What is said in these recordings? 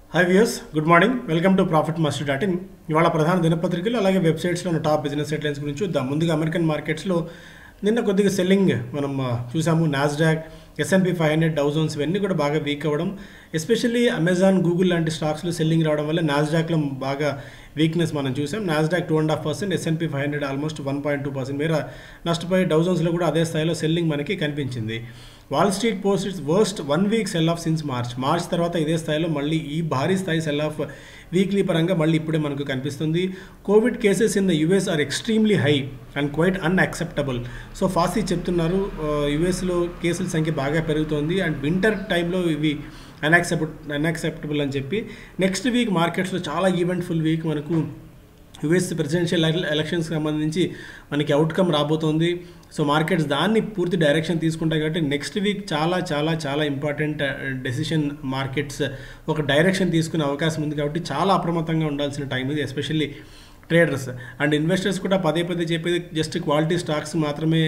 high views good morning welcome to profit master dot in ఇవాళ ప్రధాన దినపత్రికలు అలాగే వెబ్సైట్స్లో ఉన్న టాప్ బిజినెస్ హెడ్లైన్స్ గురించి చూద్దాం ముందుగా అమెరికన్ మార్కెట్స్లో నిన్న కొద్దిగా సెల్లింగ్ మనం ఆ, చూసాము Nasdaq S&P five hundred Dow Jones ఇవన్నీ కూడా బాగా వీక్ అవ్వడం ఎస్పెషల్లీ అమెజాన్ గూగుల్ లాంటి స్టాక్స్లో సెల్లింగ్ రావడం వల్ల నాస్డాక్లో బాగా వీక్నెస్ మనం చూసాం Nasdaq two and half percent S&P five hundred almost one point two percent మేర నష్టపోయి డౌజన్స్లో కూడా అదే స్థాయిలో సెల్లింగ్ మనకి కనిపించింది Wall Street post it's worst one week sell off since March March తర్వాత ఇదే స్థాయిలో మళ్ళీ ఈ భారీ స్థాయి సెల్ ఆఫ్ వీక్లీ పరంగా మళ్ళీ ఇప్పుడే మనకు కనిపిస్తుంది COVID cases in the US are extremely high and quite unacceptable so Fauci చెప్తున్నారు యుఎస్లో కేసుల సంఖ్య బాగా పెరుగుతోంది అండ్ వింటర్ టైంలో ఇవి అన్యాక్సెప్ట్ అన్యాక్సెప్టబుల్ అని చెప్పి నెక్స్ట్ వీక్ మార్కెట్స్లో చాలా ఈవెంట్ఫుల్ వీక్ మనకు యుఎస్ ప్రెసిడెన్షియల్ ఎలక్షన్స్కి సంబంధించి మనకి అవుట్కమ్ రాబోతోంది సో మార్కెట్స్ దాన్ని పూర్తి డైరెక్షన్ తీసుకుంటాయి కాబట్టి నెక్స్ట్ వీక్ చాలా చాలా చాలా ఇంపార్టెంట్ డెసిషన్ మార్కెట్స్ ఒక డైరెక్షన్ తీసుకునే అవకాశం ఉంది కాబట్టి చాలా అప్రమత్తంగా ఉండాల్సిన టైం ఇది ఎస్పెషల్లీ ట్రేడర్స్ అండ్ ఇన్వెస్టర్స్ కూడా పదే పదే చెప్పేది జస్ట్ క్వాలిటీ స్టాక్స్ మాత్రమే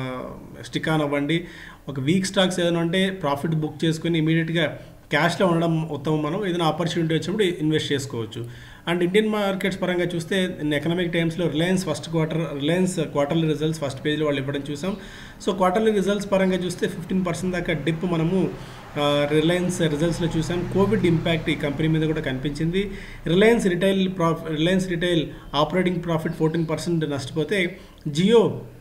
స్టిక్ ఆన్ అవ్వండి ఒక వీక్ స్టాక్స్ ఏదైనా ఉంటే ప్రాఫిట్ బుక్ చేసుకుని ఇమీడియట్గా క్యాష్లో ఉండడం ఉత్తమం మనం ఏదైనా ఆపర్చునిటీ వచ్చినప్పుడు ఇన్వెస్ట్ చేసుకోవచ్చు అండ్ ఇండియన్ మార్కెట్స్ పరంగా చూస్తే ఎకనామిక్ టైమ్స్లో Reliance first quarter Reliance quarterly results first పేజ్లో వాళ్ళు ఇవ్వడం చూసాం సో క్వార్టర్లీ రిజల్ట్స్ పరంగా చూస్తే ఫిఫ్టీన్ పర్సెంట్ దాకా డిప్ మనము రిలయన్స్ రిజల్ట్స్లో చూసాం కోవిడ్ ఇంపాక్ట్ ఈ కంపెనీ మీద కూడా కనిపించింది Reliance retail profit Reliance retail operating profit fourteen percent నష్టపోతే జియో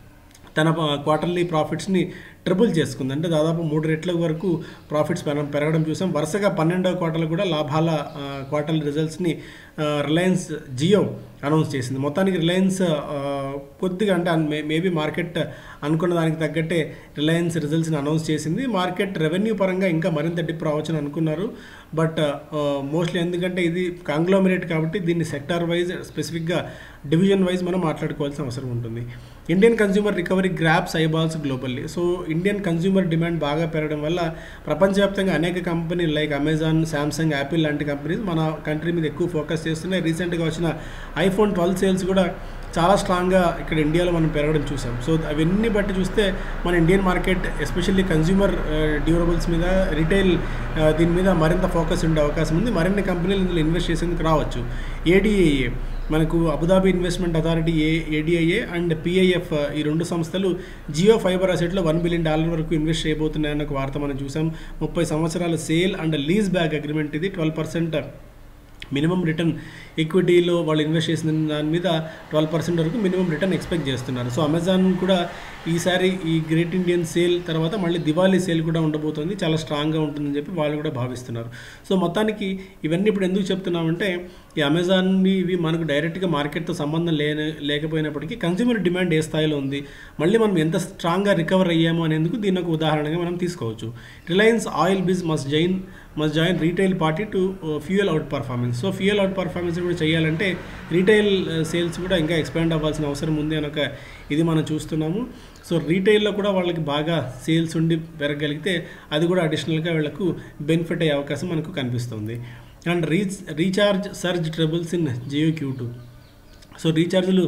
తన క్వార్టర్లీ ప్రాఫిట్స్ని ట్రిపుల్ చేసుకుంది అంటే దాదాపు మూడు రెట్ల వరకు ప్రాఫిట్స్ పెర- పెరగడం చూసాం వరుసగా పన్నెండవ క్వార్టర్లు కూడా లాభాల క్వార్టర్లీ రిజల్ట్స్ని రిలయన్స్ జియో అనౌన్స్ చేసింది మొత్తానికి రిలయన్స్ ఆ, కొద్దిగా అంటే మే మేబీ మార్కెట్ అనుకున్న దానికి తగ్గట్టే రిలయన్స్ రిజల్ట్స్ని అనౌన్స్ చేసింది మార్కెట్ రెవెన్యూ పరంగా ఇంకా మరింత డిప్ రావచ్చని అనుకున్నారు బట్ మోస్ట్లీ ఎందుకంటే ఇది కాంగ్లోమినేట్ కాబట్టి దీన్ని సెక్టార్ వైజ్ స్పెసిఫిక్గా డివిజన్ వైజ్ మనం మాట్లాడుకోవాల్సిన అవసరం ఉంటుంది Indian consumer recovery grabs eyeballs globally so Indian consumer demand బాగా పెరగడం వల్ల ప్రపంచవ్యాప్తంగా అనేక కంపెనీలు లైక్ అమెజాన్ శాంసంగ్ యాపిల్ లాంటి కంపెనీస్ మన కంట్రీ మీద ఎక్కువ ఫోకస్ చేస్తున్నాయి రీసెంట్గా వచ్చిన ఐఫోన్ ట్వెల్వ్ సేల్స్ కూడా చాలా స్ట్రాంగ్గా ఇక్కడ ఇండియాలో మనం పెరగడం చూసాం సో అవన్నీ బట్టి చూస్తే మన Indian market especially consumer durables మీద రిటైల్ దీని మీద మరింత ఫోకస్ ఉండే అవకాశం ఉంది మరిన్ని కంపెనీలు ఇందులో ఇన్వెస్ట్ చేసేందుకు రావచ్చు ఏడిఏఏ మనకు Abu Dhabi investment authority A ADIA and PIF ఈ రెండు సంస్థలు జియో ఫైబర్ అసెట్లో వన్ బిలియన్ డాలర్ వరకు ఇన్వెస్ట్ చేయబోతున్నాయన్న ఒక వార్త మనం చూసాం ముప్పై సంవత్సరాల sale and lease back agreement ఇది ట్వెల్వ్ పర్సెంట్ మినిమం రిటర్న్ ఈక్విటీలో వాళ్ళు ఇన్వెస్ట్ చేసిన దాని మీద ట్వెల్వ్ పర్సెంట్ వరకు మినిమం రిటర్న్ ఎక్స్పెక్ట్ చేస్తున్నారు సో అమెజాన్ కూడా ఈసారి ఈ గ్రేట్ ఇండియన్ సేల్ తర్వాత మళ్ళీ దివాళీ సేల్ కూడా ఉండబోతుంది చాలా స్ట్రాంగ్గా ఉంటుందని చెప్పి వాళ్ళు కూడా భావిస్తున్నారు సో మొత్తానికి ఇవన్నీ ఇప్పుడు ఎందుకు చెప్తున్నామంటే ఈ అమెజాన్ని ఇవి మనకు డైరెక్ట్గా మార్కెట్తో సంబంధం లేని లేకపోయినప్పటికీ కన్జ్యూమర్ డిమాండ్ ఏ స్థాయిలో ఉంది మళ్ళీ మనం ఎంత స్ట్రాంగ్గా రికవర్ అయ్యాము అనేందుకు దీని ఒక ఉదాహరణగా మనం తీసుకోవచ్చు Reliance oil biz must join must join retail party to fuel outperformance so fuel outperformance కూడా చేయాలంటే రీటైల్ సేల్స్ కూడా ఇంకా ఎక్స్పాండ్ అవ్వాల్సిన అవసరం ఉంది అని ఒక ఇది మనం చూస్తున్నాము సో రీటైల్లో కూడా వాళ్ళకి బాగా సేల్స్ ఉండి పెరగలిగితే అది కూడా అడిషనల్గా వీళ్ళకు బెనిఫిట్ అయ్యే అవకాశం మనకు కనిపిస్తుంది and reach recharge surge troubles in Jio Q two so రీఛార్జ్లు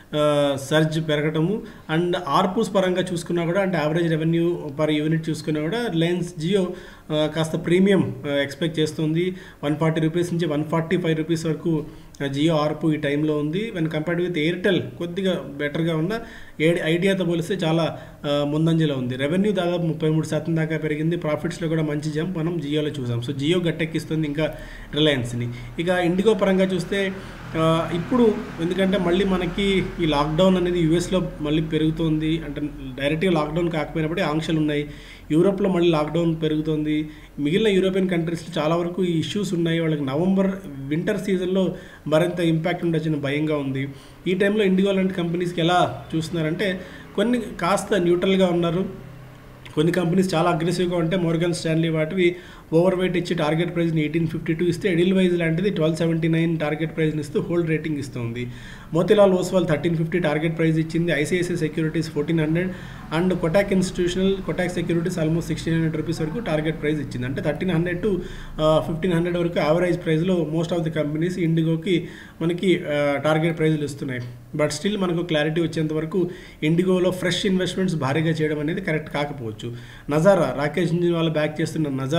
సర్జ్ పెరగటము అండ్ ఆర్పూస్ పరంగా చూసుకున్నా కూడా అంటే యావరేజ్ రెవెన్యూ పర్ యూనిట్ చూసుకున్నా కూడా రిలయన్స్ జియో ఆ, కాస్త ప్రీమియం ఎక్స్పెక్ట్ చేస్తుంది వన్ ఫార్టీ రూపీస్ నుంచి వన్ ఫార్టీ ఫైవ్ రూపీస్ వరకు ఆ, జియో ఆర్పు ఈ టైంలో ఉంది వెన్ కంపేర్డ్ విత్ ఎయిర్టెల్ కొద్దిగా బెటర్గా ఉన్న ఏ ఐడియాతో పోలిస్తే చాలా ఆ, ముందంజలో ఉంది రెవెన్యూ దాదాపు ముప్పై మూడు శాతం దాకా పెరిగింది ప్రాఫిట్స్లో కూడా మంచి జంప్ మనం జియోలో చూసాం సో జియో గట్టెక్కిస్తుంది ఇంకా రిలయన్స్ని ఇక ఇండిగో పరంగా చూస్తే ఆ, ఇప్పుడు ఎందుకంటే మళ్ళీ మనకి ఈ లాక్డౌన్ అనేది యూఎస్లో మళ్ళీ పెరుగుతోంది అంటే డైరెక్ట్గా లాక్డౌన్ కాకపోయినప్పటికీ ఆంక్షలు ఉన్నాయి యూరోప్లో మళ్ళీ లాక్డౌన్ పెరుగుతోంది మిగిలిన యూరోపియన్ కంట్రీస్లో చాలా వరకు ఈ ఇష్యూస్ ఉన్నాయి వాళ్ళకి నవంబర్ వింటర్ సీజన్లో మరింత ఇంపాక్ట్ ఉండొచ్చిన భయంగా ఉంది ఈ టైంలో ఇండిగో లాంటి కంపెనీస్కి ఎలా చూస్తున్నారంటే కొన్ని కాస్త న్యూట్రల్గా ఉన్నారు కొన్ని కంపెనీస్ చాలా అగ్రెసివ్గా ఉంటే మోర్గన్ స్టాన్లీ వాటివి ఓవర్ వెయిట్ ఇచ్చి టార్గెట్ ప్రైస్ని ఎయిటీన్ ఫిఫ్టీ టూ ఇస్తే ఎడిల్ వైజ్ లాంటిది ట్వెల్వ్ సెవెంటీ నైన్ టార్గెట్ ప్రైస్ని ఇస్తూ హోల్డ్ రేటింగ్ ఇస్తుంది Motilal Oswal thirteen fifty target price ఇచ్చింది ICICI securities fourteen hundred and Kotak institutional Kotak securities almost sixteen hundred rupees వరకు టార్గెట్ ప్రైస్ ఇచ్చింది అంటే thirteen hundred to fifteen hundred వరకు యావరేజ్ ప్రైస్లో మోస్ట్ ఆఫ్ ది కంపెనీస్ ఇండిగోకి మనకి టార్గెట్ ప్రైజ్లు ఇస్తున్నాయి బట్ స్టిల్ మనకు క్లారిటీ వచ్చేంత వరకు ఇండిగోలో ఫ్రెష్ ఇన్వెస్ట్మెంట్స్ భారీగా చేయడం అనేది కరెక్ట్ కాకపోవచ్చు నజారా రాకేష్ ఇంజిన్ వాళ్ళు బ్యాక్ చేస్తున్న నజారా టెక్నాలజీ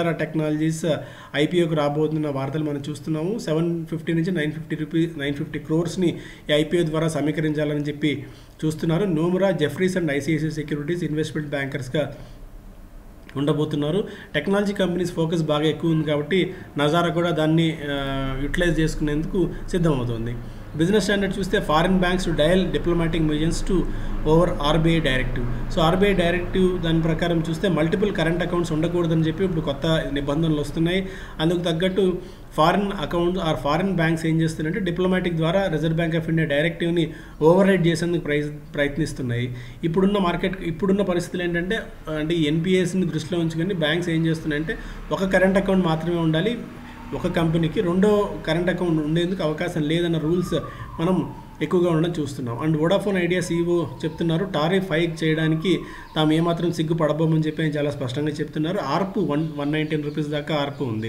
టెక్నాలజీస్ ఐపీఓకి రాబోతున్న వార్తలు మనం చూస్తున్నాము సెవెన్ ఫిఫ్టీ నుంచి nine fifty rupee nine fifty క్రోర్స్ని ఈ ఐపీఓ ద్వారా సమీకరించాలని చెప్పి చూస్తున్నారు Nomura Jefferies and ICICI securities investment బ్యాంకర్స్గా ఉండబోతున్నారు టెక్నాలజీ కంపెనీస్ ఫోకస్ బాగా ఎక్కువ ఉంది కాబట్టి నజారా కూడా దాన్ని యూటిలైజ్ చేసుకునేందుకు సిద్ధమవుతోంది బిజినెస్ స్టాండర్డ్ చూస్తే foreign banks to dial diplomatic missions to over RBI directive so RBI directive దాని ప్రకారం చూస్తే మల్టిపుల్ కరెంట్ అకౌంట్స్ ఉండకూడదని చెప్పి ఇప్పుడు కొత్త నిబంధనలు వస్తున్నాయి అందుకు తగ్గట్టు foreign account or foreign banks ఏం చేస్తున్నాయంటే డిప్లొమాటిక్ ద్వారా రిజర్వ్ బ్యాంక్ ఆఫ్ ఇండియా డైరెక్టివ్ని ఓవర్ రైడ్ చేసేందుకు ప్రయ ప్రయత్నిస్తున్నాయి ఇప్పుడున్న మార్కెట్ ఇప్పుడున్న పరిస్థితులు ఏంటంటే అంటే ఎన్పిఎస్ని దృష్టిలో ఉంచుకొని బ్యాంక్స్ ఏం చేస్తున్నాయంటే ఒక కరెంట్ అకౌంట్ మాత్రమే ఉండాలి ఒక కంపెనీకి రెండో కరెంట్ అకౌంట్ ఉండేందుకు అవకాశం లేదన్న రూల్స్ మనం ఎక్కువగా ఉండడం చూస్తున్నాం అండ్ వోడాఫోన్ ఐడియా సీఈఓ చెప్తున్నారు టారిఫ్ హైక్ చేయడానికి తాము ఏమాత్రం సిగ్గుపడబోమని చెప్పి ఆయన చాలా స్పష్టంగా చెప్తున్నారు ARPU one one nineteen rupees దాకా ఆర్పు ఉంది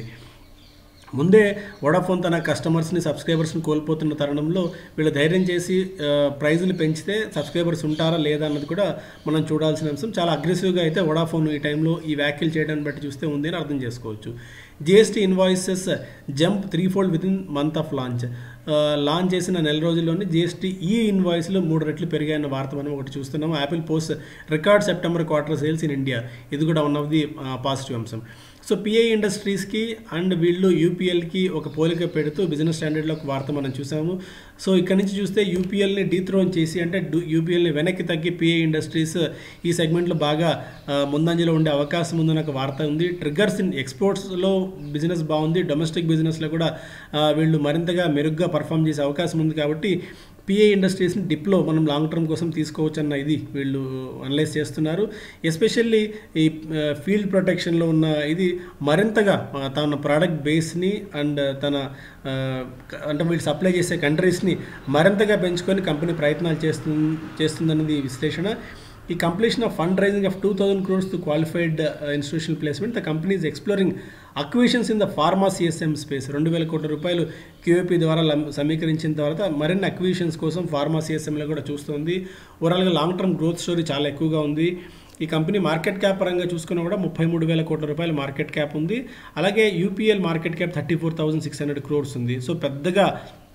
ముందే వోడాఫోన్ తన కస్టమర్స్ని సబ్స్క్రైబర్స్ని కోల్పోతున్న తరుణంలో వీళ్ళు ధైర్యం చేసి ప్రైజులు పెంచితే సబ్స్క్రైబర్స్ ఉంటారా లేదా అన్నది కూడా మనం చూడాల్సిన అంశం చాలా అగ్రెసివ్గా అయితే వోడాఫోన్ ఈ టైంలో ఈ వ్యాఖ్యలు చేయడాన్ని బట్టి చూస్తే ఉంది అని అర్థం చేసుకోవచ్చు GST invoices jump threefold within month of launch launch చేసిన నెల రోజుల్లోనే జిఎస్టీ ఈ ఇన్వాయిస్లో మూడు రెట్లు పెరిగాయన్న వార్త మనం ఒకటి చూస్తున్నాం Apple post record September quarter sales in India ఇది కూడా వన్ ఆఫ్ ది పాజిటివ్ అంశం సో పిఐ ఇండస్ట్రీస్కి అండ్ వీళ్ళు యూపీఎల్కి ఒక పోలిక పెడుతూ బిజినెస్ స్టాండర్డ్లో ఒక వార్త మనం చూసాము సో ఇక్కడ నుంచి చూస్తే యూపీఎల్ని డీథ్రోన్ చేసి అంటే యూపీఎల్ని వెనక్కి తగ్గి పిఐ ఇండస్ట్రీస్ ఈ సెగ్మెంట్లో బాగా ముందంజలో ఉండే అవకాశం ఉందని ఒక వార్త ఉంది ట్రిగ్గర్స్ ఇన్ ఎక్స్పోర్ట్స్లో బిజినెస్ బాగుంది డొమెస్టిక్ బిజినెస్లో కూడా వీళ్ళు మరింతగా మెరుగ్గా పర్ఫామ్ చేసే అవకాశం ఉంది కాబట్టి పిఏ ఇండస్ట్రీస్ని డిప్లో మనం లాంగ్ టర్మ్ కోసం తీసుకోవచ్చు అన్న ఇది వీళ్ళు అనలైజ్ చేస్తున్నారు ఎస్పెషల్లీ ఈ ఫీల్డ్ ప్రొటెక్షన్లో ఉన్న ఇది మరింతగా తన ప్రోడక్ట్ బేస్ని అండ్ తన అంటే వీళ్ళు సప్లై చేసే కంట్రీస్ని మరింతగా పెంచుకొని కంపెనీ ప్రయత్నాలు చేస్తుంది చేస్తుందన్నది విశ్లేషణ ఈ completion of fund raising of two thousand crores to qualified institutional placement the company is exploring acquisitions in the pharma CSM space రెండు వేల కోట్ల రూపాయలు క్యూఏపీ ద్వారా సమీకరించిన తర్వాత మరిన్ని అక్విషన్స్ కోసం ఫార్మా సిఎస్ఎంలో కూడా చూస్తుంది ఓవరాల్గా లాంగ్ టర్మ్ గ్రోత్ స్టోరీ చాలా ఎక్కువగా ఉంది ఈ కంపెనీ మార్కెట్ క్యాప్ పరంగా చూసుకున్నా కూడా ముప్పై మూడు వేల కోట్ల రూపాయల మార్కెట్ క్యాప్ ఉంది అలాగే UPL market cap thirty four thousand six hundred crores ఉంది సో పెద్దగా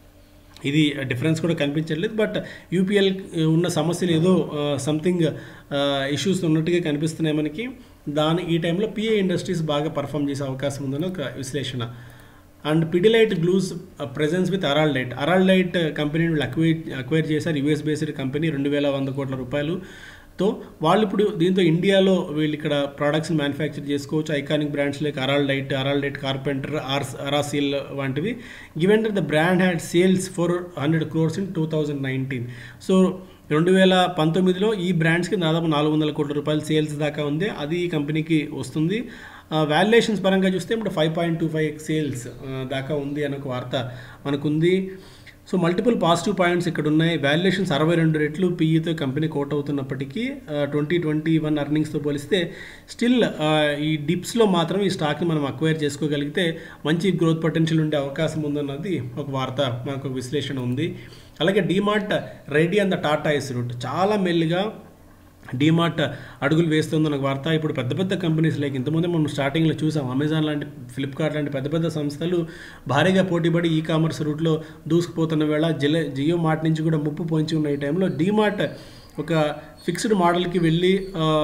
ఇది డిఫరెన్స్ కూడా కనిపించట్లేదు బట్ యూపీఎల్ ఉన్న సమస్యలు ఏదో సంథింగ్ ఇష్యూస్ ఉన్నట్టుగా కనిపిస్తున్నాయి మనకి దాని ఈ టైంలో పిఏ ఇండస్ట్రీస్ బాగా పర్ఫామ్ చేసే అవకాశం ఉందని ఒక విశ్లేషణ and Pidilite glues presence with Araldite Araldite కంపెనీని వీళ్ళు అక్వైర్ అక్వైర్ చేశారు యుఎస్ బేస్డ్ కంపెనీ రెండు వేల వంద కోట్ల రూపాయలు తో వాళ్ళు ఇప్పుడు దీంతో ఇండియాలో వీళ్ళు ఇక్కడ ప్రోడక్ట్స్ని మ్యానుఫ్యాక్చర్ చేసుకోవచ్చు iconic brands like Araldite Araldite carpenter ఆర్స్ అరాసిల్ వంటివి given the brand had sales four hundred crores in two thousand nineteen so రెండు వేల పంతొమ్మిదిలో ఈ బ్రాండ్స్కి దాదాపు నాలుగు వందల కోట్ల రూపాయలు సేల్స్ దాకా ఉంది అది ఈ కంపెనీకి వస్తుంది వాల్యుయేషన్స్ పరంగా చూస్తే ఇప్పుడు five point two five sales దాకా ఉంది అనే ఒక వార్త మనకుంది సో మల్టిపుల్ పాజిటివ్ పాయింట్స్ ఇక్కడ ఉన్నాయి వాల్యుయేషన్స్ అరవై రెండు రెట్లు పీఈతో కంపెనీ కోట్ అవుతున్నప్పటికీ ట్వంటీ ట్వంటీ వన్ అర్నింగ్స్తో పోలిస్తే స్టిల్ ఈ డిప్స్లో మాత్రం ఈ స్టాక్ని మనం అక్వైర్ చేసుకోగలిగితే మంచి గ్రోత్ పొటెన్షియల్ ఉండే అవకాశం ఉందన్నది ఒక వార్త మనకు ఒక విశ్లేషణ ఉంది అలాగే DMart ready and the Tata ఎస్ రూట్ చాలా మెల్లిగా డీమార్ట్ అడుగులు వేస్తుందన్న వార్త ఇప్పుడు పెద్ద పెద్ద కంపెనీస్ లైక్ ఇంతకుముందే మనం స్టార్టింగ్లో చూసాం అమెజాన్ లాంటి ఫ్లిప్కార్ట్ లాంటి పెద్ద పెద్ద సంస్థలు భారీగా పోటీపడి ఈ కామర్స్ రూట్లో దూసుకుపోతున్న వేళ జిల జియో మార్ట్ నుంచి కూడా ముప్పు పొంచి ఉన్న ఈ టైంలో డీమార్ట్ ఒక ఫిక్స్డ్ మోడల్కి వెళ్ళి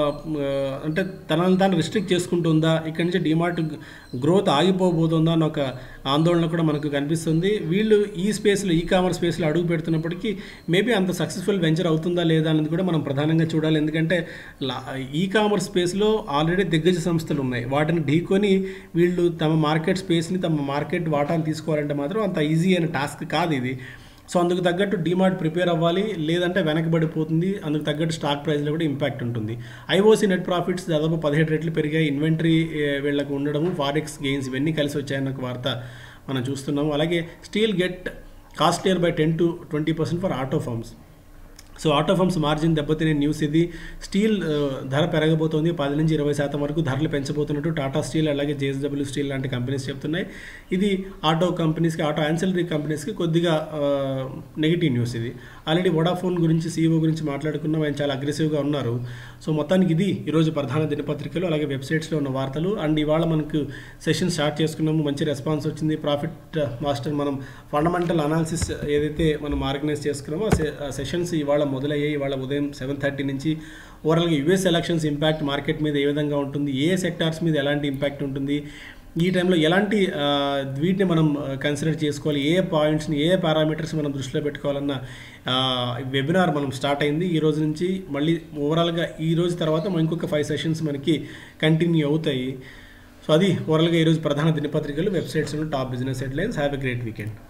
అంటే తనని తాను రిస్ట్రిక్ట్ చేసుకుంటుందా ఇక్కడి నుంచి డిమార్ట్ గ్రోత్ ఆగిపోబోతుందా అని ఒక ఆందోళన కూడా మనకు కనిపిస్తుంది వీళ్ళు ఈ స్పేస్లో ఈ కామర్స్ స్పేస్లో అడుగు పెడుతున్నప్పటికీ మేబీ అంత సక్సెస్ఫుల్ వెంచర్ అవుతుందా లేదా అనేది కూడా మనం ప్రధానంగా చూడాలి ఎందుకంటే ఈ కామర్స్ స్పేస్లో ఆల్రెడీ దిగ్గజ సంస్థలు ఉన్నాయి వాటిని ఢీకొని వీళ్ళు తమ మార్కెట్ స్పేస్ని తమ మార్కెట్ వాటాను తీసుకోవాలంటే మాత్రం అంత ఈజీ అయిన టాస్క్ కాదు ఇది సో అందుకు తగ్గట్టు డిమార్ట్ ప్రిపేర్ అవ్వాలి లేదంటే వెనకబడిపోతుంది అందుకు తగ్గట్టు స్టాక్ ప్రైస్లో కూడా ఇంపాక్ట్ ఉంటుంది ఐఓసీ నెట్ ప్రాఫిట్స్ దాదాపు పదిహేడు రెట్లు పెరిగాయి ఇన్వెంటరీ వీళ్ళకు ఉండడము ఫారెక్స్ గెయిన్స్ ఇవన్నీ కలిసి వచ్చాయన్న ఒక వార్త మనం చూస్తున్నాము అలాగే steel get costlier by ten to twenty percent for auto firms so auto firms margin దెబ్బతినే న్యూస్ ఇది స్టీల్ ఆ, ధర పెరగబోతోంది పది నుంచి ఇరవై శాతం వరకు ధరలు పెంచబోతున్నట్టు టాటా స్టీల్ అలాగే జేఎస్డబ్ల్యూ స్టీల్ లాంటి కంపెనీస్ చెప్తున్నాయి ఇది ఆటో కంపెనీస్కి ఆటో యాన్సిలరీ కంపెనీస్కి కొద్దిగా నెగిటివ్ న్యూస్ ఇది ఆల్రెడీ వోడాఫోన్ గురించి సీఈఓ గురించి మాట్లాడుకున్నాం ఆయన చాలా అగ్రెసివ్గా ఉన్నారు సో మొత్తానికి ఇది ఈరోజు ప్రధాన దినపత్రికలు అలాగే వెబ్సైట్స్లో ఉన్న వార్తలు అండ్ ఇవాళ మనకు సెషన్ స్టార్ట్ చేసుకున్నాము మంచి రెస్పాన్స్ వచ్చింది ప్రాఫిట్ మాస్టర్ మనం ఫండమెంటల్ అనాలిసిస్ ఏదైతే మనం ఆర్గనైజ్ చేసుకున్నామో ఆ సె- ఆ సెషన్స్ ఇవాళ మొదలయ్యాయి ఇవాళ ఉదయం సెవెన్ థర్టీ నుంచి ఓవరాల్గా యుఎస్ ఎలక్షన్స్ ఇంపాక్ట్ మార్కెట్ మీద ఏ విధంగా ఉంటుంది ఏ సెక్టార్స్ మీద ఎలాంటి ఇంపాక్ట్ ఉంటుంది ఈ టైంలో ఎలాంటి ఆ, వీటిని మనం కన్సిడర్ చేసుకోవాలి ఏ పాయింట్స్ని ఏ పారామీటర్స్ మనం దృష్టిలో పెట్టుకోవాలన్న ఆ, వెబినార్ మనం స్టార్ట్ అయింది ఈ రోజు నుంచి మళ్ళీ ఓవరాల్గా ఈ రోజు తర్వాత మనం ఇంకొక ఫైవ్ సెషన్స్ మనకి కంటిన్యూ అవుతాయి సో అది ఓవరాల్గా ఈరోజు ప్రధాన దినపత్రికలు వెబ్సైట్స్లో top business headlines have a great weekend